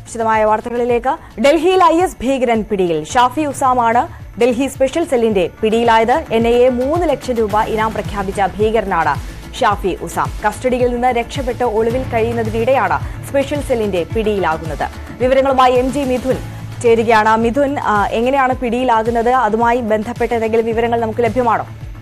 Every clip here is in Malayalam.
വിശദമായ വാർത്തകളിലേക്ക് ഡൽഹിയിൽ ഐ എസ് ഭീകരൻ പിടിയിൽ ഷാഫി ഉസാമാണ് ഡൽഹി സ്പെഷ്യൽ സെല്ലിന്റെ പിടിയിലായത് എൻ ഐ എ മൂന്ന് ലക്ഷം രൂപ ഇനാം പ്രഖ്യാപിച്ച ഭീകരനാണ് ഷാഫി ഉസാം കസ്റ്റഡിയിൽ നിന്ന് രക്ഷപ്പെട്ട് ഒളിവിൽ കഴിയുന്നതിനിടെയാണ് സ്പെഷ്യൽ സെല്ലിന്റെ പിടിയിലാകുന്നത് വിവരങ്ങളുമായി എം ജി മിഥുൻ ചേരുകയാണ് മിഥുൻ ആ, എങ്ങനെയാണ് പിടിയിലാകുന്നത് അതുമായി ബന്ധപ്പെട്ട എന്തെങ്കിലും വിവരങ്ങൾ നമുക്ക് ലഭ്യമാണോ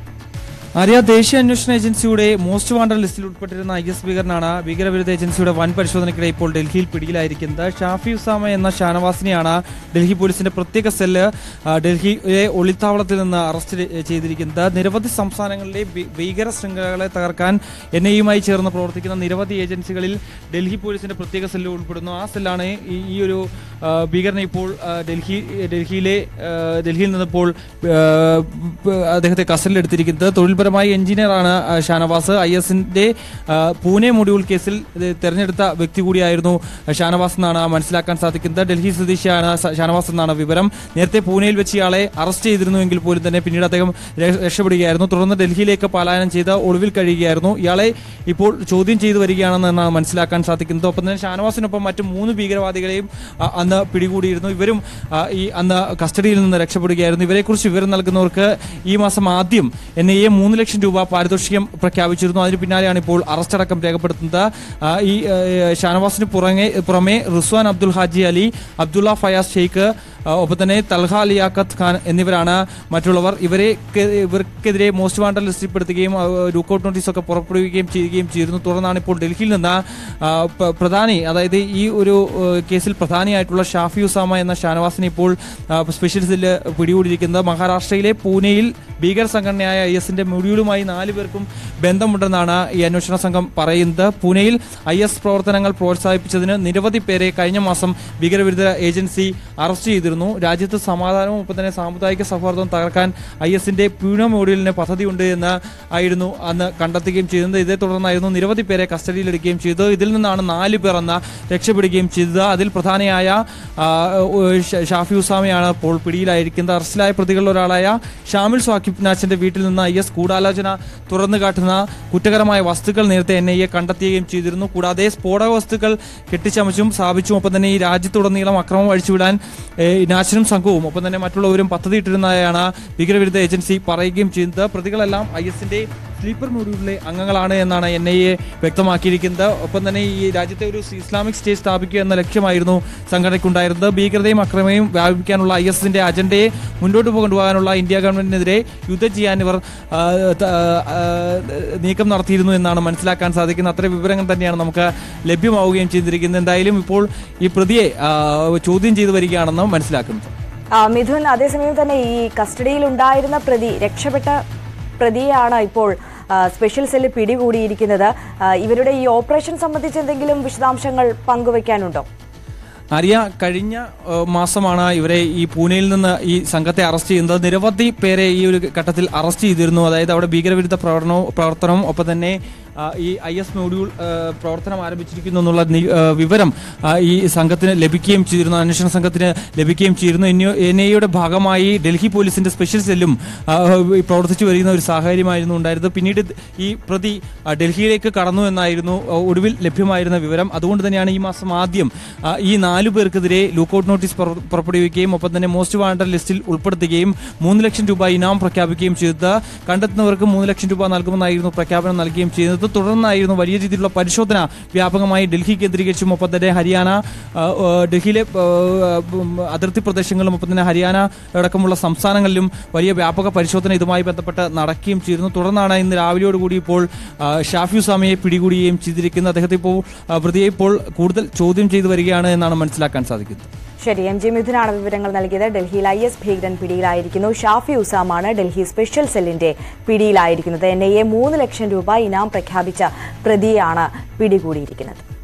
ആര്യ ദേശീയ അന്വേഷണ ഏജൻസിയുടെ മോസ്റ്റ് വാണ്ടഡ് ലിസ്റ്റിൽ ഉൾപ്പെട്ടിരുന്ന ഐ എസ് ഭീകരനാണ് ഭീകരവിരുദ്ധ ഏജൻസിയുടെ വൻ പരിശോധനയ്ക്കിടെ ഇപ്പോൾ ഡൽഹിയിൽ പിടിയിലായിരിക്കുന്നത് ഷാഫി ഉസാമ എന്ന ഷാനവാസിനെയാണ് ഡൽഹി പോലീസിന്റെ പ്രത്യേക സെല്ല് ആ, ഡൽഹിയിലെ ഒളിത്താവളത്തിൽ നിന്ന് അറസ്റ്റ് ചെ- ചെയ്തിരിക്കുന്നത് നിരവധി സംസ്ഥാനങ്ങളിലെ ഭീ- ഭീകര ശൃംഖലകളെ തകർക്കാൻ എൻ ഐയുമായി ചേർന്ന് പ്രവർത്തിക്കുന്ന നിരവധി ഏജൻസികളിൽ ഡൽഹി പോലീസിന്റെ പ്രത്യേക സെല്ല് ഉൾപ്പെടുന്നു ആ സെല്ലാണ് ഈ ഈ ഒരു ആ, ഭീകരനെ ഇപ്പോൾ ആ, ഡൽഹി ഡൽഹിയിലെ ആ, ഡൽഹിയിൽ നിന്ന് ഇപ്പോൾ ആ, പ്- അദ്ദേഹത്തെ കസ്റ്റഡിയിലെടുത്തിരിക്കുന്നത് തൊഴിൽപരമായി എഞ്ചിനീയറാണ് ആ, ഷാനവാസ് ഐ എസിന്റെ പൂനെ മൊഡ്യൂൾ കേസിൽ ഇത് തെരഞ്ഞെടുത്ത വ്യക്തി കൂടിയായിരുന്നു ഷാനവാസ് എന്നാണ് മനസ്സിലാക്കാൻ സാധിക്കുന്നത് ഡൽഹി സ്വദേശിയാണ് സ- ഷാനവാസ് എന്നാണ് വിവരം നേരത്തെ പൂനെയിൽ വെച്ച് ഇയാളെ അറസ്റ്റ് ചെയ്തിരുന്നുവെങ്കിൽ പോലും തന്നെ പിന്നീട് അദ്ദേഹം ര- രക്ഷപ്പെടുകയായിരുന്നു തുടർന്ന് ഡൽഹിയിലേക്ക് പലായനം ചെയ്ത് ഒളിവിൽ കഴിയുകയായിരുന്നു ഇയാളെ ഇപ്പോൾ ചോദ്യം ചെയ്തു വരികയാണെന്നാണ് മനസ്സിലാക്കാൻ സാധിക്കുന്നത് ഒപ്പം തന്നെ ഷാനവാസിനൊപ്പം മറ്റ് മൂന്ന് ഭീകരവാദികളെയും ആ, അന്ന് പിടികൂടിയിരുന്നു ഇവരും ആ, ഈ അന്ന് കസ്റ്റഡിയിൽ നിന്ന് രക്ഷപ്പെടുകയായിരുന്നു ഇവരെക്കുറിച്ച് വിവരം നൽകുന്നവർക്ക് ഈ മാസം ആദ്യം എൻ ഐ എ മൂന്ന് ലക്ഷം രൂപ പാരിതോഷികം പ്രഖ്യാപിച്ചിരുന്നു അതിന് പിന്നാലെയാണ് ഇപ്പോൾ അറസ്റ്റ് അടക്കം രേഖപ്പെടുത്തുന്നത് ആ, ഈ ആ, ഷാനവാസിന് പുറമെ പുറമെ റിസ്വാൻ അബ്ദുൽ ഹാജി അലി അബ്ദുള്ള ഫയാസ് ഷെയ്ഖ് ആ, ഒപ്പം തന്നെ തൽഹ ലിയാഖത്ത് ഖാൻ എന്നിവരാണ് മറ്റുള്ളവർ ഇവരെ ഇവർക്കെതിരെ മോസ്റ്റ് വാണ്ടഡ് ലിസ്റ്റിൽപ്പെടുത്തുകയും ആ, ലുക്കൌട്ട് നോട്ടീസ് ഒക്കെ പുറപ്പെടുവിക്കുകയും ചെയ്യുകയും ചെയ്തിരുന്നു തുടർന്നാണ് ഇപ്പോൾ ഡൽഹിയിൽ നിന്ന് ആ, പ- പ്രധാനി അതായത് ഈ ഒരു ആ, കേസിൽ പ്രധാനിയായിട്ടുള്ള ഷാഫി ഉസാമ എന്ന ഷാനവാസിനെ ഇപ്പോൾ ആ, സ്പെഷ്യൽ സെല്ല് പിടികൂടിയിരിക്കുന്നത് മഹാരാഷ്ട്രയിലെ പൂനെയിൽ ഭീകര സംഘടനയായ ഐ എസിന്റെ മൊഡ്യൂളുമായി നാല് പേർക്കും ബന്ധമുണ്ടെന്നാണ് ഈ അന്വേഷണ സംഘം പറയുന്നത് പൂനെയിൽ ഐ എസ് പ്രവർത്തനങ്ങൾ പ്രോത്സാഹിപ്പിച്ചതിന് നിരവധി പേരെ കഴിഞ്ഞ മാസം ഭീകരവിരുദ്ധ ഏജൻസി അറസ്റ്റ് ചെയ്തിരുന്നു രാജ്യത്ത് സമാധാനവും ഒപ്പം തന്നെ സാമുദായിക സൗഹാർദ്ദവും തകർക്കാൻ ഐ എസിന്റെ പ്യൂണോ മോഡ്യൂളിന് പദ്ധതിയുണ്ട് എന്ന് ആയിരുന്നു അന്ന് കണ്ടെത്തുകയും ചെയ്തത് ഇതേ തുടർന്നായിരുന്നു നിരവധി പേരെ കസ്റ്റഡിയിലെടുക്കുകയും ചെയ്തത് ഇതിൽ നിന്നാണ് നാല് പേർ അന്ന് രക്ഷപ്പെടുകയും ചെയ്തത് അതിൽ പ്രധാനിയായ ആ, ഓ, ഷ- ഷാഫി ഉസാമയാണ് ഇപ്പോൾ പിടിയിലായിരിക്കുന്നത് അറസ്റ്റിലായ പ്രതികളിൽ ഒരാളായ ഷാമിൽ സ്വാക്കിബ് നാച്ചിന്റെ വീട്ടിൽ നിന്ന് ഐ എസ് ഗൂഢാലോചന തുറന്നു കാട്ടുന്ന കുറ്റകരമായ വസ്തുക്കൾ നേരത്തെ എൻ ഐ എ കണ്ടെത്തുകയും ചെയ്തിരുന്നു കൂടാതെ സ്ഫോടക വസ്തുക്കൾ കെട്ടിച്ചമച്ചും സ്ഥാപിച്ചും ഒപ്പം തന്നെ ഈ രാജ്യത്തുടനീളം അക്രമം അഴിച്ചുവിടാൻ ഏ, നാച്ചിനും സംഘവും ഒപ്പം തന്നെ മറ്റുള്ളവരും പദ്ധതിയിട്ടിരുന്നതായാണ് ഭീകരവിരുദ്ധ ഏജൻസി പറയുകയും ചെയ്യുന്നത് പ്രതികളെല്ലാം ഐ എസിന്റെ സ്ലീപ്പർ മൊഡ്യൂളിലെ അംഗങ്ങളാണ് എന്നാണ് എൻ ഐ എ വ്യക്തമാക്കിയിരിക്കുന്നത് ഒപ്പം തന്നെ ഈ രാജ്യത്തെ ഒരു ഇസ്ലാമിക് സ്റ്റേറ്റ് സ്ഥാപിക്കുക എന്ന ലക്ഷ്യമായിരുന്നു സംഘടനയ്ക്കുണ്ടായിരുന്നത് ഭീകരതയും അക്രമയും വ്യാപിപ്പിക്കാനുള്ള ഐ എസിന്റെ അജണ്ടയെ മുന്നോട്ട് കൊണ്ടുപോകാനുള്ള ഇന്ത്യ ഗവൺമെന്റിനെതിരെ യുദ്ധം ചെയ്യാൻ ഇവർ ആ, ത- ആ, നീക്കം നടത്തിയിരുന്നു എന്നാണ് മനസ്സിലാക്കാൻ സാധിക്കുന്നത് അത്ര വിവരങ്ങൾ തന്നെയാണ് നമുക്ക് ലഭ്യമാവുകയും ചെയ്തിരിക്കുന്നത് എന്തായാലും ഇപ്പോൾ ഈ പ്രതിയെ ആ, ചോദ്യം ചെയ്തു വരികയാണെന്ന് മനസ്സിലാക്കുന്നത് ആ, മിഥുൻ അതേസമയം തന്നെ ഈ കസ്റ്റഡിയിൽ ഉണ്ടായിരുന്ന പ്രതി രക്ഷപ്പെട്ട പ്രതിയെയാണ് ഇപ്പോൾ ആ, സ്പെഷ്യൽ സെല്ല് പിടികൂടിയിരിക്കുന്നത് ആ, ഇവരുടെ ഈ ഓപ്പറേഷൻ സംബന്ധിച്ച് എന്തെങ്കിലും വിശദാംശങ്ങൾ പങ്കുവയ്ക്കാനുണ്ടോ ആര്യ കഴിഞ്ഞ ഏഹ്, മാസമാണ് ഇവരെ ഈ പൂനെയിൽ നിന്ന് ഈ സംഘത്തെ അറസ്റ്റ് ചെയ്യുന്നത് നിരവധി പേരെ ഈ ഒരു ഘട്ടത്തിൽ അറസ്റ്റ് ചെയ്തിരുന്നു അതായത് അവിടെ ഭീകരവിരുദ്ധ പ്രവർത്തനവും പ്രവർത്തനവും ഒപ്പം തന്നെ ആ, ഈ ഐ എസ് മൊഡ്യൂൾ ഏഹ്, പ്രവർത്തനം ആരംഭിച്ചിരിക്കുന്നു എന്നുള്ള നി- ഏഹ്, വിവരം ആ, ഈ സംഘത്തിന് ലഭിക്കുകയും ചെയ്തിരുന്നു അന്വേഷണ സംഘത്തിന് ലഭിക്കുകയും ചെയ്തിരുന്നു എൻ ഐയുടെ ഭാഗമായി ഡൽഹി പോലീസിന്റെ സ്പെഷ്യൽ സെല്ലും ആ, ഈ പ്രവർത്തിച്ചു വരുന്ന ഒരു സാഹചര്യമായിരുന്നു ഉണ്ടായിരുന്നത് പിന്നീട് ഈ പ്രതി ആ, ഡൽഹിയിലേക്ക് കടന്നു എന്നായിരുന്നു ആ, ഒടുവിൽ ലഭ്യമായിരുന്ന വിവരം അതുകൊണ്ട് തന്നെയാണ് ഈ മാസം ആദ്യം ആ, ഈ നാലു പേർക്കെതിരെ ലൂക്കൌട്ട് നോട്ടീസ് പുറ- പുറപ്പെടുവിക്കുകയും ഒപ്പം തന്നെ മോസ്റ്റ് വാണ്ടഡ് ലിസ്റ്റിൽ ഉൾപ്പെടുത്തുകയും മൂന്ന് ലക്ഷം രൂപ ഇനാം പ്രഖ്യാപിക്കുകയും ചെയ്തത് കണ്ടെത്തുന്നവർക്ക് മൂന്ന് ലക്ഷം രൂപ നൽകുമെന്നായിരുന്നു പ്രഖ്യാപനം നൽകുകയും ചെയ്യുന്നത് തുടർന്നായിരുന്നു വലിയ രീതിയിലുള്ള പരിശോധന വ്യാപകമായി ഡൽഹി കേന്ദ്രീകരിച്ചും ഒപ്പം തന്നെ ഹരിയാന ആ, ആ, ഡൽഹിയിലെ ആ, ഉം, അതിർത്തി പ്രദേശങ്ങളിലും ഒപ്പം തന്നെ ഹരിയാന അടക്കമുള്ള സംസ്ഥാനങ്ങളിലും വലിയ വ്യാപക പരിശോധന ഇതുമായി ബന്ധപ്പെട്ട് നടക്കുകയും ചെയ്തിരുന്നു തുടർന്നാണ് ഇന്ന് രാവിലെയോടുകൂടി ഇപ്പോൾ ആ, ഷാഫി ഉസാമയെ പിടികൂടുകയും ചെയ്തിരിക്കുന്നത് അദ്ദേഹത്തെ ഇപ്പോൾ ആ, പ്രതിയെ ഇപ്പോൾ കൂടുതൽ ചോദ്യം ചെയ്തു വരികയാണ് എന്നാണ് മനസ്സിലാക്കാൻ സാധിക്കുന്നത് ശരി എം ജി മിഥുനാണ് വിവരങ്ങൾ നൽകിയത് ഡൽഹിയിൽ ഐ എസ് ഭീകരൻ പിടിയിലായിരിക്കുന്നു ഷാഫി ഉസാമാണ് ഡൽഹി സ്പെഷ്യൽ സെല്ലിന്റെ പിടിയിലായിരിക്കുന്നത് എൻ ഐ എ മൂന്ന് ലക്ഷം രൂപ ഇനാം പ്രഖ്യാപിച്ച പ്രതിയാണ് പിടികൂടിയിരിക്കുന്നത്